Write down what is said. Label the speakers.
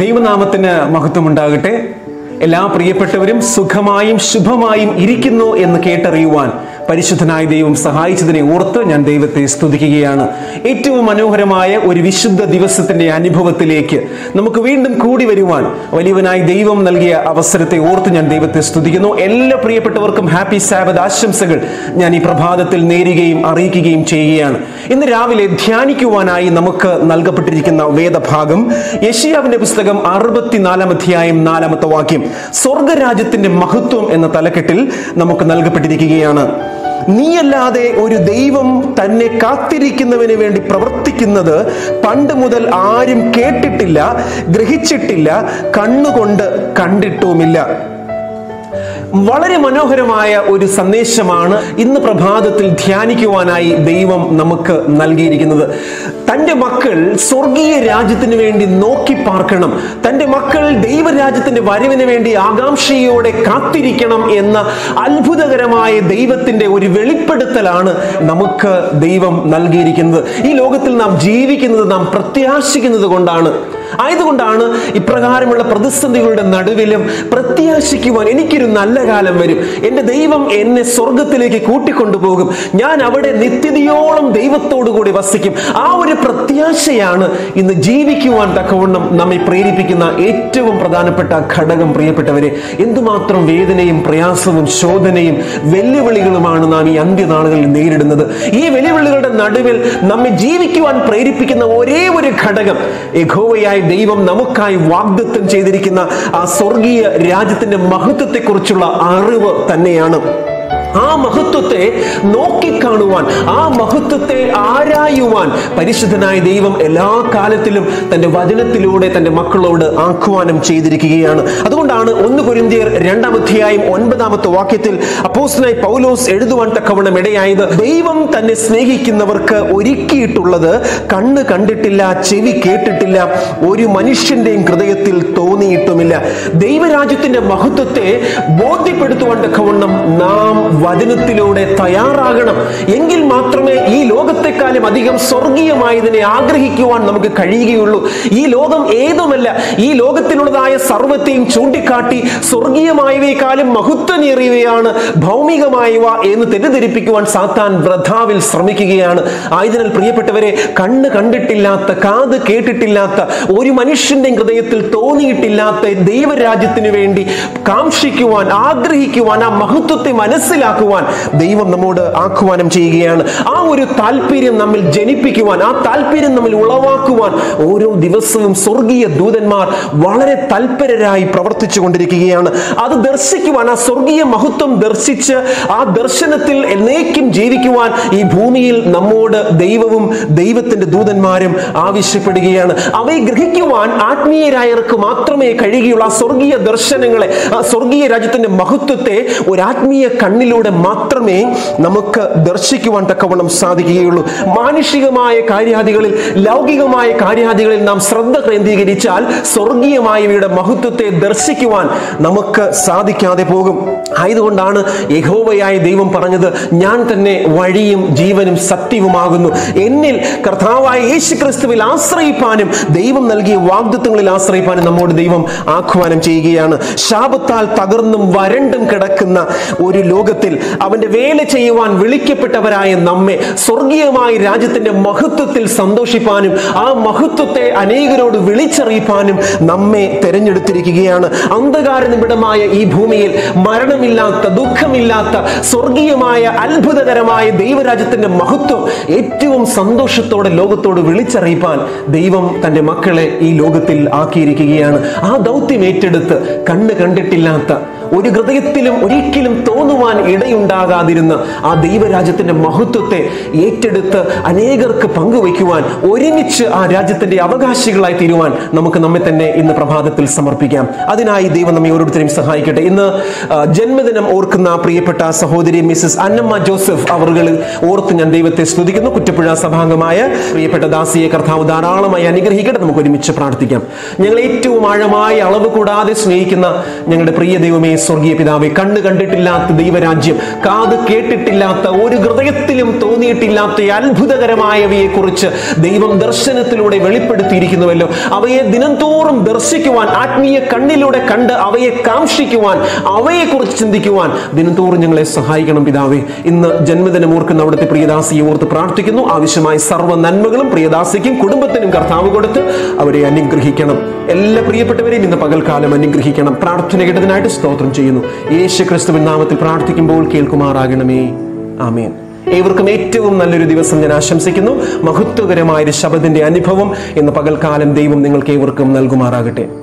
Speaker 1: ദൈവനാമത്തിന് മഹത്വമുണ്ടാകട്ടെ എല്ലാ പ്രിയപ്പെട്ടവരും സുഖമായും ശുഭമായും ഇരിക്കുന്നു എന്ന് കേട്ടറിയുവാൻ പരിശുദ്ധനായ ദൈവം സഹായിച്ചതിനെ ഓർത്ത് ഞാൻ ദൈവത്തെ സ്തുതിക്കുകയാണ് ഏറ്റവും മനോഹരമായ ഒരു വിശുദ്ധ ദിവസത്തിന്റെ അനുഭവത്തിലേക്ക് നമുക്ക് വീണ്ടും കൂടി വരുവാൻ വലിയവനായി ദൈവം നൽകിയ അവസരത്തെ ഓർത്ത് ഞാൻ ദൈവത്തെ സ്തുതിക്കുന്നു എല്ലാ പ്രിയപ്പെട്ടവർക്കും ഹാപ്പി സാബത്ത് ആശംസകൾ ഞാൻ ഈ പ്രഭാതത്തിൽ നേരുകയും അറിയിക്കുകയും ചെയ്യുകയാണ് ഇന്ന് രാവിലെ ധ്യാനിക്കുവാനായി നമുക്ക് നൽകപ്പെട്ടിരിക്കുന്ന വേദഭാഗം യഷിയാവിന്റെ പുസ്തകം അറുപത്തിനാലാം അധ്യായം നാലാമത്തെ വാക്യം സ്വർഗരാജ്യത്തിന്റെ മഹത്വം എന്ന തലക്കെട്ടിൽ നമുക്ക് നൽകപ്പെട്ടിരിക്കുകയാണ് നീയല്ലാതെ ഒരു ദൈവം തന്നെ കാത്തിരിക്കുന്നവന് വേണ്ടി പ്രവർത്തിക്കുന്നത് പണ്ട് മുതൽ ആരും കേട്ടിട്ടില്ല ഗ്രഹിച്ചിട്ടില്ല കണ്ണുകൊണ്ട് കണ്ടിട്ടുമില്ല വളരെ മനോഹരമായ ഒരു സന്ദേശമാണ് ഇന്ന് പ്രഭാതത്തിൽ ധ്യാനിക്കുവാനായി ദൈവം നമുക്ക് നൽകിയിരിക്കുന്നത് തൻ്റെ മക്കൾ സ്വർഗീയ രാജ്യത്തിന് വേണ്ടി നോക്കി പാർക്കണം തൻ്റെ മക്കൾ ദൈവരാജ്യത്തിന്റെ വരവിന് വേണ്ടി ആകാംക്ഷയോടെ കാത്തിരിക്കണം എന്ന അത്ഭുതകരമായ ദൈവത്തിന്റെ ഒരു വെളിപ്പെടുത്തലാണ് നമുക്ക് ദൈവം നൽകിയിരിക്കുന്നത് ഈ ലോകത്തിൽ നാം ജീവിക്കുന്നത് നാം പ്രത്യാശിക്കുന്നത് കൊണ്ടാണ് ആയതുകൊണ്ടാണ് ഇപ്രകാരമുള്ള പ്രതിസന്ധികളുടെ നടുവിലും പ്രത്യാശിക്കുവാൻ എനിക്കൊരു നല്ല കാലം വരും എൻ്റെ ദൈവം എന്നെ സ്വർഗത്തിലേക്ക് കൂട്ടിക്കൊണ്ടുപോകും ഞാൻ അവിടെ നിത്യതയോളം ദൈവത്തോടു കൂടി വസിക്കും ആ ഒരു പ്രത്യാശയാണ് ഇന്ന് ജീവിക്കുവാൻ തക്കവണ്ണം നമ്മെ പ്രേരിപ്പിക്കുന്ന ഏറ്റവും പ്രധാനപ്പെട്ട ഘടകം പ്രിയപ്പെട്ടവരെ എന്തുമാത്രം വേദനയും പ്രയാസവും ശോധനയും വെല്ലുവിളികളുമാണ് നാം ഈ അന്ത്യനാളുകളിൽ നേരിടുന്നത് ഈ വെല്ലുവിളികളുടെ നടുവിൽ നമ്മെ ജീവിക്കുവാൻ പ്രേരിപ്പിക്കുന്ന ഒരേ ഒരു ഘടകം യഹോവയായ ദൈവം നമുക്കായി വാഗ്ദത്തം ചെയ്തിരിക്കുന്ന ആ സ്വർഗീയ രാജ്യത്തിന്റെ മഹത്വത്തെക്കുറിച്ചുള്ള അറിവ് തന്നെയാണ് ആ മഹത്വത്തെ നോക്കിക്കാണുവാൻ ആ മഹത്വത്തെ ആരായുവാൻ പരിശുദ്ധനായ ദൈവം എല്ലാ കാലത്തിലും തന്റെ വചനത്തിലൂടെ തന്റെ മക്കളോട് ആഹ്വാനം ചെയ്തിരിക്കുകയാണ് അതുകൊണ്ടാണ് ഒന്ന് കുരിന്തിയർ രണ്ടാം അധ്യായം ഒൻപതാമത്തെ വാക്യത്തിൽ അപ്പോസ്തലനായ പൗലോസ് എഴുതുവാൻ തക്കവണ്ണം ഇടയായത് ദൈവം തന്നെ സ്നേഹിക്കുന്നവർക്ക് ഒരുക്കിയിട്ടുള്ളത് കണ്ണ് കണ്ടിട്ടില്ല ചെവി കേട്ടിട്ടില്ല ഒരു മനുഷ്യന്റെയും ഹൃദയത്തിൽ തോന്നിയിട്ടുമില്ല ദൈവരാജ്യത്തിന്റെ മഹത്വത്തെ ബോധ്യപ്പെടുത്തുവാൻ തക്കവണ്ണം നാം വചനത്തിലൂടെ തയ്യാറാകണം എങ്കിൽ മാത്രമേ ഈ ലോകത്തെക്കാളും അധികം സ്വർഗീയമായതിനെ ആഗ്രഹിക്കുവാൻ നമുക്ക് കഴിയുകയുള്ളൂ ഈ ലോകം ഏതുമല്ല ഈ ലോകത്തിലുള്ളതായ സർവത്തെയും ചൂണ്ടിക്കാട്ടി സ്വർഗീയമായവയെക്കാളും മഹത്വമേറിയവയാണ് ഭൗമികമായവ എന്ന് തെറ്റിദ്ധരിപ്പിക്കുവാൻ സാത്താൻ വ്രഥാവിൽ ശ്രമിക്കുകയാണ് ആയതിനാൽ പ്രിയപ്പെട്ടവരെ കണ്ണ് കണ്ടിട്ടില്ലാത്ത കാത് കേട്ടിട്ടില്ലാത്ത ഒരു മനുഷ്യന്റെ ഹൃദയത്തിൽ തോന്നിയിട്ടില്ലാത്ത ദൈവരാജ്യത്തിന് വേണ്ടി കാംക്ഷിക്കുവാൻ ആഗ്രഹിക്കുവാൻ ആ മഹത്വത്തെ മനസ്സിലാക്കുവാൻ ദൈവം നമ്മോട് ആഹ്വാനം ചെയ്യുകയാണ് ആ ഒരു താല്പര്യം നമ്മിൽ ജനിപ്പിക്കുവാൻ ആ താല്പര്യം നമ്മിൽ ഉളവാക്കുവാൻ ഓരോ ദിവസവും സ്വർഗീയ ദൂതന്മാർ വളരെ തൽപരരായി പ്രവർത്തിച്ചു കൊണ്ടിരിക്കുകയാണ് അത് ദർശിക്കുവാൻ ആ സ്വർഗീയ മഹത്വം ദർശിച്ച് ആ ദർശനത്തിൽ എന്നേക്കും ജീവിക്കുവാൻ ഈ ഭൂമിയിൽ നമ്മോട് ദൈവവും ദൈവത്തിന്റെ ദൂതന്മാരും ആവശ്യപ്പെടുകയാണ് അവയെ ഗ്രഹിക്കുവാൻ ആത്മീയരായവർക്ക് മാത്രമേ കഴിയുകയുള്ളൂ ആ സ്വർഗീയ ദർശനങ്ങളെ ആ സ്വർഗീയ രാജ്യത്തിന്റെ മഹത്വത്തെ ഒരു ആത്മീയ കണ്ണിലൂടെ മാത്രമേ നമുക്ക് ദർശിക്കുവാൻ തക്കവണ്ണം സാധിക്കുകയുള്ളൂ മാനുഷികമായ കാര്യാദികളിൽ ലൗകികമായ കാര്യാദികളിൽ നാം ശ്രദ്ധ കേന്ദ്രീകരിച്ചാൽ സ്വർഗീയമായവയുടെ മഹത്വത്തെ ദർശിക്കുവാൻ നമുക്ക് സാധിക്കാതെ പോകും ആയതുകൊണ്ടാണ് യഹോവയായ ദൈവം പറഞ്ഞത് ഞാൻ തന്നെ വഴിയും ജീവനും സത്യവുമാകുന്നു എന്നിൽ കർത്താവായ യേശു ക്രിസ്തുവിൽ ആശ്രയിപ്പാനും ദൈവം നൽകിയ വാഗ്ദത്വങ്ങളിൽ ആശ്രയിപ്പാനും നമ്മോട് ദൈവം ആഹ്വാനം ചെയ്യുകയാണ് ശാപത്താൽ തകർന്നും വരണ്ടും കിടക്കുന്ന ഒരു ലോകത്തിൽ അവന്റെ വേല ചെയ്യുവാൻ വിളിക്കപ്പെട്ടവരായ നമ്മെ സ്വർഗീയമായ രാജ്യത്തിന്റെ മഹത്വത്തിൽ സന്തോഷിപ്പാനും ആ മഹത്വത്തെ അനേകരോട് വിളിച്ചറിയിപ്പാനും നമ്മെ തെരഞ്ഞെടുത്തിരിക്കുകയാണ് അന്ധകാര നിബിഡമായ ഈ ഭൂമിയിൽ മരണമില്ലാത്ത ദുഃഖമില്ലാത്ത സ്വർഗീയമായ അത്ഭുതകരമായ ദൈവരാജ്യത്തിന്റെ മഹത്വം ഏറ്റവും സന്തോഷത്തോടെ ലോകത്തോട് വിളിച്ചറിയിപ്പാൻ ദൈവം തന്റെ മക്കളെ ഈ ലോകത്തിൽ ആക്കിയിരിക്കുകയാണ് ആ ദൗത്യം ഏറ്റെടുത്ത് കണ്ണ് കണ്ടിട്ടില്ലാത്ത ഒരു ഹൃദയത്തിലും ഒരിക്കലും തോന്നുവാൻ ഇടയുണ്ടാകാതിരുന്ന ആ ദൈവരാജ്യത്തിന്റെ മഹത്വത്തെ ഏറ്റെടുത്ത് അനേകർക്ക് പങ്കുവയ്ക്കുവാൻ ഒരുമിച്ച് ആ രാജ്യത്തിന്റെ അവകാശികളായി തീരുവാൻ നമുക്ക് നമ്മെ തന്നെ ഇന്ന് പ്രഭാതത്തിൽ സമർപ്പിക്കാം അതിനായി ദൈവം നമ്മെ ഓരോരുത്തരെയും സഹായിക്കട്ടെ ഇന്ന് ആ, ജന്മദിനം ഓർക്കുന്ന പ്രിയപ്പെട്ട സഹോദരി മിസസ് അന്നമ്മ ജോസഫ് അവറുകൾ ഓർത്ത് ഞാൻ ദൈവത്തെ സ്തുതിക്കുന്നു കുറ്റപ്പുഴ സഭാംഗമായ പ്രിയപ്പെട്ട ദാസിയെ കർത്താവ് ധാരാളമായി അനുഗ്രഹിക്കട്ടെ നമുക്ക് ഒരുമിച്ച് പ്രാർത്ഥിക്കാം ഞങ്ങൾ ഏറ്റവും ആഴമായ അളവ് കൂടാതെ സ്നേഹിക്കുന്ന ഞങ്ങളുടെ പ്രിയ ദൈവമേ സ്വർഗീയ പിതാവെ കണ്ണ് കണ്ടിട്ടില്ലാത്ത ദൈവരാജ്യം കാത് കേട്ടിട്ടില്ലാത്ത ഒരു ഹൃദയത്തിലും തോന്നിയിട്ടില്ലാത്ത ഈ അത്ഭുതകരമായവയെ കുറിച്ച് ദൈവം ദർശനത്തിലൂടെ വെളിപ്പെടുത്തിയിരിക്കുന്നുവല്ലോ അവയെ ദിനംതോറും ദർശിക്കുവാൻ ആത്മീയ കണ്ണിലൂടെ കണ്ട് അവയെ കാംക്ഷിക്കുവാൻ അവയെ കുറിച്ച് ചിന്തിക്കുവാൻ ദിനംതോറും ഞങ്ങളെ സഹായിക്കണം പിതാവേ ഇന്ന് ജന്മദിനം ഓർക്കുന്ന അവിടുത്തെ പ്രിയദാസിയെ ഓർത്ത് പ്രാർത്ഥിക്കുന്നു ആവശ്യമായ സർവ്വ നന്മകളും പ്രിയദാസിക്കും കുടുംബത്തിനും കർത്താവ് കൊടുത്ത് അവരെ അനുഗ്രഹിക്കണം എല്ലാ പ്രിയപ്പെട്ടവരെയും ഇന്ന് പകൽക്കാലം അനുഗ്രഹിക്കണം പ്രാർത്ഥന കേട്ടതിനായിട്ട് സ്തോത്രം ചെയ്യുന്നു യേശു ക്രിസ്തുവിൻ നാമത്തിൽ പ്രാർത്ഥിക്കുമ്പോൾ കേൾക്കുമാറാകണമേ ആമേൻ ഏവർക്കും ഏറ്റവും നല്ലൊരു ദിവസം ഞാൻ ആശംസിക്കുന്നു മഹത്വകരമായ ഒരു ശബദിന്റെ അനുഭവം ഇന്ന് പകൽക്കാലം ദൈവം നിങ്ങൾക്ക് ഏവർക്കും നൽകുമാറാകട്ടെ